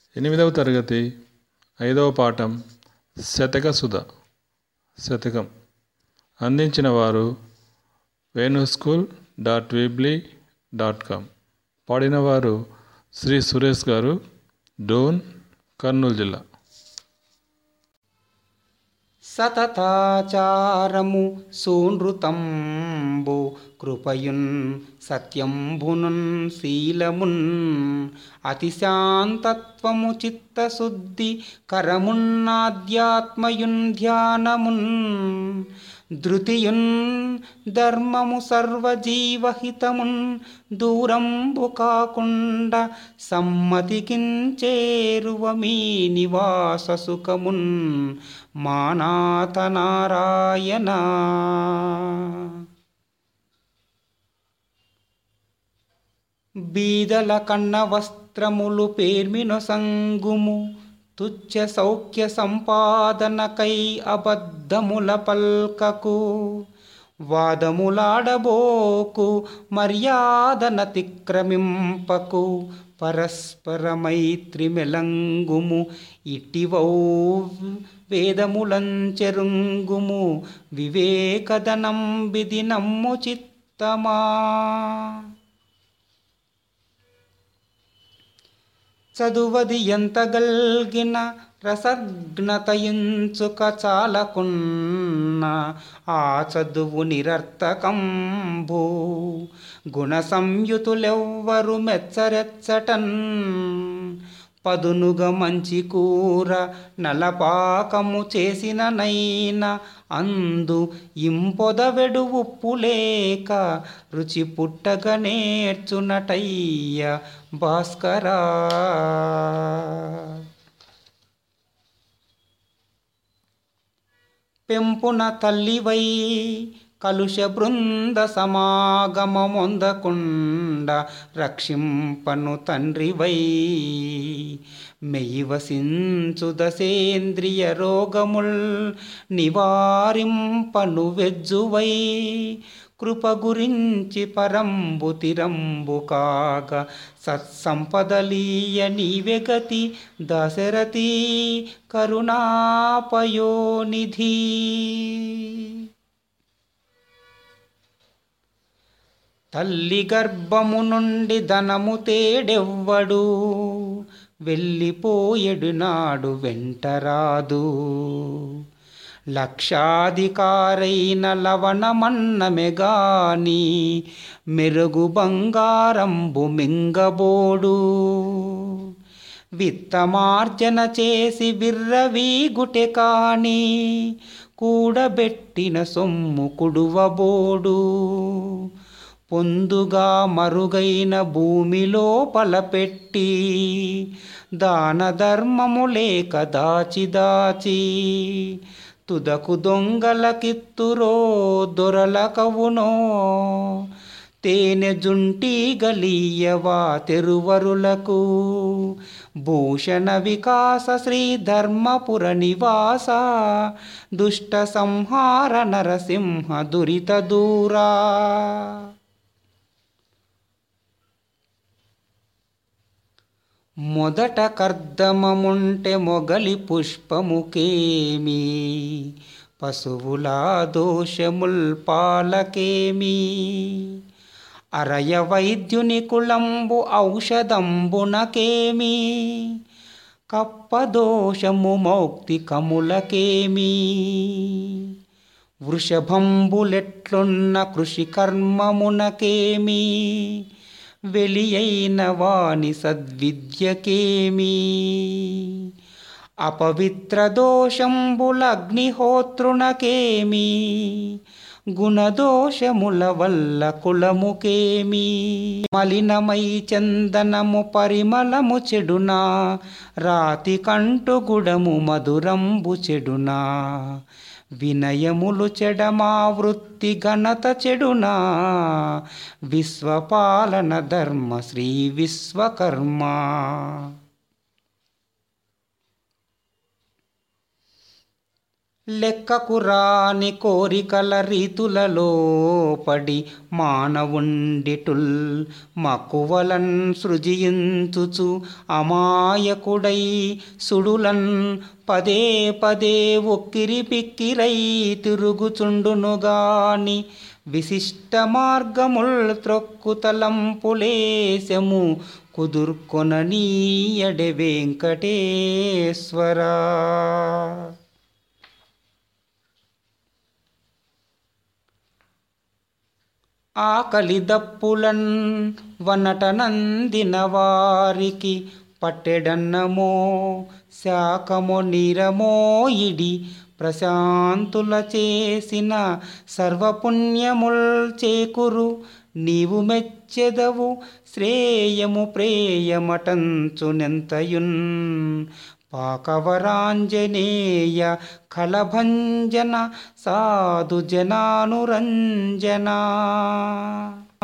ఎనిమిదవ తరగతి ఐదవ పాఠం శతక సుధ శతకం అందించిన వారు Venu school dot Weebly dot com పాడినవారు శ్రీ సురేష్ గారు డోన్ కర్నూలు జిల్లా సతతాచారము సూనృతంబు కృపయున్ సత్యంబునున్ శీలమున్ అతిశాంతత్వము చిత్తశుద్ధి కరమున్నాధ్యాత్మయున్ ధ్యానమున్ ధృతియున్ ధర్మము సర్వజీవహితమున్ దూరంబు కాకుండా సమ్మతికించేరువ మీ నివాస సుఖమున్ మానాత నారాయణ బీదల కన్న వస్త్రములు పేర్మిన సంగుము తుచ్చ సౌఖ్య సంపాదనకై అబద్ధముల పల్కకు వాదములాడబోకు మర్యాదనతిక్రమింపకు పరస్పర మైత్రి మెలంగుము ఇటివౌ వేదములంచెరుంగుము వివేకదనం విధి నమ్ము చిత్తమా చదువది ఎంత గల్గిన రసజ్ఞతయించుక చాలకున్న ఆ చదువు నిరర్థకంబు గుణ సంయుతులెవ్వరు మెచ్చరెచ్చటన్ పదునుగ మంచి కూర నలపాకము చేసిన నైనా అందు ఇంపొదవెడు ఉప్పు లేక రుచి పుట్టగ నేర్చునటయ్య భాస్కరా పెంపున తల్లివై కలుష బృంద సమాగమమొందకుండ రక్షింపను తండ్రివై మెయివసించు దశేంద్రియ రోగముల్ నివారింపను వెజ్జువై కృప గురించి పరంబు తిరంబు కాగ సత్సంపదలీయ నీవే గతి దశరథి కరుణాపయోనిధి తల్లి గర్భము నుండి ధనము తేడెవ్వడు వెళ్ళిపోయెడు నాడు వెంటరాదు లక్షాధికారైన లవణమన్నమెగాని మెరుగు బంగారంబు మింగబోడు విత్తమార్జన చేసి విర్రవీగుటె కాని కూడబెట్టిన సొమ్ము కుడువబోడు పొందుగా మరుగైన భూమిలో పలపెట్టి దాన ధర్మము లేక దాచి దాచి తుదకు దొంగలకిత్తురో దొరలకవునో తేనె జుంటి గలీయవా తెరువరులకు భూషణ వికాస శ్రీ ధర్మపుర నివాస దుష్ట సంహార నరసింహ దురిత దూరా మొదట కర్దమముంటె మొగలి పుష్పముకేమి పశువుల దోషముల్ పాలకేమి అరయ వైద్యుని కులంబు ఔషధంబునకేమి కప్పదోషము మౌక్తికములకేమి వృషభంబులెట్లున్న కృషి కర్మమునకేమి వెలియైన వాని సద్విద్యకేమి అపవిత్ర దోషంబులగ్నిహోత్రునకేమి గుణదోషముల వల్ల కులముకేమి మలినమై చందనము పరిమళము చెడునా రాతి కంటు గుడము మధురంబు చెడునా వినయములు చెడమా వృత్తి ఘనత చెడునా విశ్వపాలన ధర్మ శ్రీ విశ్వకర్మ లెక్కకు రాని కోరికల రీతులలో పడి మానవుండిటుల్ మక్కువలన్ సృజించుచు అమాయకుడై సుడులన్ పదే పదే ఒక్కిరి పిక్కిరై తిరుగుచుండునుగాని విశిష్ట మార్గముల్ త్రొక్కుతలంపులేశము కుదుర్కొననీయడె వెంకటేశ్వరా ఆకలి దప్పులన్ వనటనందిన వారికి పట్టెడన్నమో శాకమో నీరమో ఇడి ప్రశాంతుల చేసిన సర్వపుణ్యముల్ చేకురు నీవు మెచ్చెదవు శ్రేయము ప్రేయమటంచునెంతయున్ పాకవరాంజనేయ కలభంజన సాధు జనానురంజనా